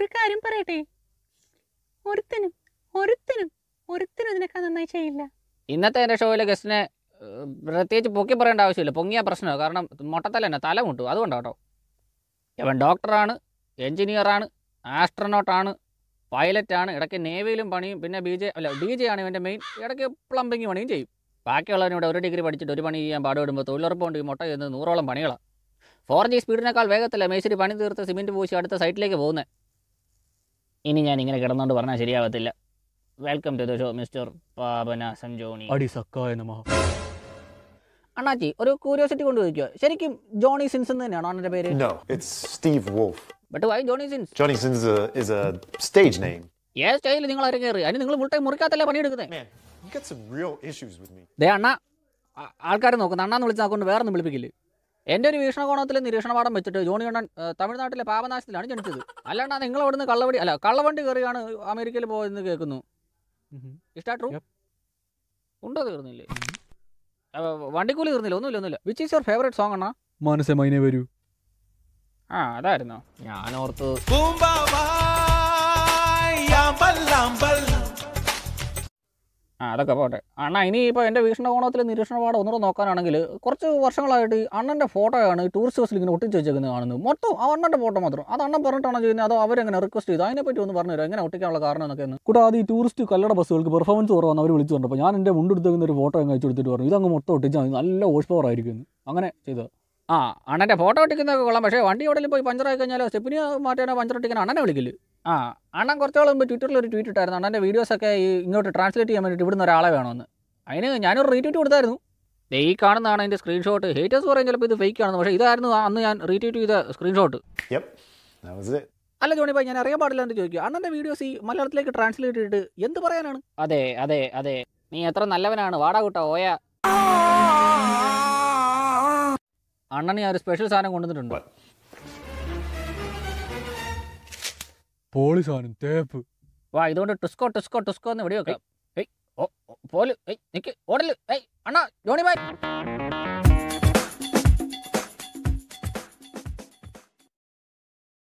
ഒരു കാര്യം പറയട്ടെ ഒരുത്തനും ഒരുത്തനും ഒരുത്തനും ഇതിനൊക്കെ നന്നായി ചെയ്യില്ല ഇന്നത്തെ എൻ്റെ ഷോയിലെ ഗസ്റ്റിനെ ഏഹ്, പ്രത്യേകിച്ച് പൊക്കി പറയേണ്ട ആവശ്യമില്ല പൊങ്ങിയ പ്രശ്നമാണ് കാരണം മൊട്ടത്തല തന്നെ തല മുട്ടു അതുകൊണ്ടാണ് കേട്ടോ ഇവൻ ഡോക്ടറാണ് എൻജിനീയറാണ് ആസ്ട്രോനോട്ടാണ് പൈലറ്റാണ് ഇടയ്ക്ക് നേവിയിലും പണിയും പിന്നെ ബി ജെ അല്ല ഡി ജെ ആണ് ഇവൻ്റെ മെയിൻ ഇടയ്ക്ക് പ്ലംബിങ് പണിയും ചെയ്യും ബാക്കിയുള്ളവനിവിടെ ഒരു ഡിഗ്രി പഠിച്ചിട്ട് ഒരു പണി ചെയ്യാൻ പാടുപെടുമ്പോൾ തൊഴിലുറപ്പുകൊണ്ട് ഈ മുട്ട ചെയ്യുന്നത് നൂറോളം പണികളാണ് ഫോർ ജി സ്പീഡിനേക്കാൾ വേഗത്തില്ല മേശിരി പണി തീർത്ത് സിമെൻറ്റ് പൂശി അടുത്ത സൈറ്റിലേക്ക് പോകുന്നത് ഇനി ഞാൻ ഇങ്ങനെ കിടന്നുകൊണ്ട് പറഞ്ഞാൽ ശരിയാവത്തില്ല welcome to the show mister പാപന സഞ്ജോണി അടി സക്കായ നമ അണ്ണാച്ചി ഒരു ക്യൂരിയോസിറ്റി കൊണ്ട് ചോദിക്കുക ശരിക്കും ജോണി സിൻസ് എന്ന് തന്നെയാണോ അണ്ണൻ്റെ പേര് No, it's Steve Wolf. But why Johnny Sins Johnny Sins is a, is a stage name. ഏ സ്റ്റൈലിൽ നിങ്ങൾ ആരും കയറി അതിന് നിങ്ങൾ ഫുൾ ടൈം മുറിക്കാത്തല്ലേ പണിയെടുക്കുന്നത് Man, you got some real issues with me. ദേ അണ്ണ ആൾക്കാർ നോക്കുന്നു അണ്ണാന്ന് വിളിച്ച് നോക്കൊണ്ട് വേറെ ഒന്നും വിളിപ്പിക്കില്ല എൻ്റെ ഒരു വീക്ഷണകോണത്തിൽ നിരീക്ഷണപാഠം വെച്ചിട്ട് ജോണി അണ്ണൻ ഏഹ്, തമിഴ്നാട്ടിലെ പാപനാശത്തിലാണ് ജനിച്ചത് അല്ലാണ്ട് നിങ്ങൾ അവിടുന്ന് കള്ളവടി അല്ല കള്ളവണ്ടി കയറിയാണ് അമേരിക്കയിൽ പോയെന്ന് കേൾക്കുന്നു ഇഷ്ടാ ട്രൂ Yep. ഉണ്ടോ തീർന്നില്ലേ അഹ് വണ്ടിക്കൂലി തീർന്നില്ല ഒന്നുമില്ല ഒന്നുമില്ല which is your favourite song അണ്ണാ മനസ്സെ മൈനെ വരൂ ആ അതായിരുന്നോ ഞാൻ ഓർത്ത് ആ അതൊക്കെ പോട്ടെ അണ്ണ ഇനിയിപ്പോൾ എൻ്റെ വീക്ഷണകോണത്തിൽ നിരീക്ഷണപാഠം ഒന്നുകൂടെ നോക്കാനാണെങ്കിൽ കുറച്ച് വർഷങ്ങളായിട്ട് ഈ അണ്ണൻ്റെ ഫോട്ടോയാണ് ഈ ടൂറിസ്റ്റ് ബസ്സിൽ ഇങ്ങനെ ഒട്ടിച്ച് വെച്ചേക്കുന്നത് കാണുന്നത് മൊത്തം ആ അണ്ണൻ്റെ ഫോട്ടോ മാത്രം അത് അണ്ണൻ പറഞ്ഞിട്ടാണോ ചെയ്യുന്നത് അതോ അവരെങ്ങനെ റിക്വസ്റ്റ് ചെയ്തു അതിനെപ്പറ്റി ഒന്ന് പറഞ്ഞു തരാം എങ്ങനെ ഒട്ടിക്കാനുള്ള കാരണം എന്നൊക്കെ ഒന്ന് കൂടെ ആദ്യം ഈ ടൂറിസ്റ്റ് കല്ലട ബസ്സുകൾക്ക് പെർഫോമൻസ് കുറവാണ് അവർ വിളിച്ചു പറഞ്ഞപ്പോൾ ഞാൻ എൻ്റെ മുണ്ടെടുത്തേക്കുന്ന ഒരു ഫോട്ടോ അങ്ങ് അയച്ചു കൊടുത്തിട്ട് പറഞ്ഞു ഇതങ്ങ് മൊത്തം ഒട്ടിച്ചാൽ മതി നല്ല ഓഷ് പവർ ആയിരിക്കും എന്ന്. അങ്ങനെ ചെയ്തത് ആ അണ്ണൻ്റെ ഫോട്ടോ ഒട്ടിക്കുന്നതൊക്കെ കൊള്ളാം പക്ഷേ വണ്ടി എവിടെയും പോയി പഞ്ചറായി കഴിഞ്ഞാൽ സ്റ്റെപ്പിന് മാറ്റാനോ പഞ്ചർ ഒട്ടിക്കാൻ അണ്ണനെ വിളിക്കില്ല ആ അണ്ണൻ കുറച്ചാൾ മുമ്പ് ട്വിറ്ററിൽ ഒരു ട്വീറ്റ് ഇട്ടായിരുന്നു അണ്ണൻ്റെ വീഡിയോസൊക്കെ ഈ ഇങ്ങോട്ട് ട്രാൻസ്ലേറ്റ് ചെയ്യാൻ വേണ്ടിയിട്ട് ഇവിടുന്ന് ഒരാളെ വേണമെന്ന് അതിന് ഞാനൊരു റീട്വീറ്റ് കൊടുത്തായിരുന്നു ദേ ഈ കാണുന്നതാണ് അതിൻ്റെ സ്ക്രീൻഷോട്ട് ഹേറ്റേഴ്സ് പറയും ചിലപ്പോൾ ഇത് ഫേക്ക് ആണെന്ന് പക്ഷേ ഇതായിരുന്നു ആ അന്ന് ഞാൻ റീട്വീറ്റ് ചെയ്ത screenshot Yep, that was it. അല്ല ജോണി ഭായി ഞാൻ അറിയാൻ പാടില്ല എന്ന് ചോദിക്കുക അണ്ണൻ്റെ വീഡിയോസ് ഈ മലയാളത്തിലേക്ക് ട്രാൻസ്ലേറ്റ് ചെയ്തിട്ട് എന്ത് പറയാനാണ് അതെ അതെ അതെ നീ എത്ര നല്ലവനാണ് വാടാ കൂട്ടാ ഓയ അണ്ണന് ഞാൻ ഒരു സ്പെഷ്യൽ സാധനം കൊണ്ടുവന്നിട്ടുണ്ട് What? പോളി സാധനം തേപ്പ് വാ ഇതുകൊണ്ട് ടുസ്കോ ടുസ്കോ ടുസ്കോ എന്ന് വെടി വെക്കാം ഏയ് ഓ ഓ, പോല് ഏയ് നിക്ക് ഓടല് ഏയ് അണ്ണാ ജോണി ഭായ്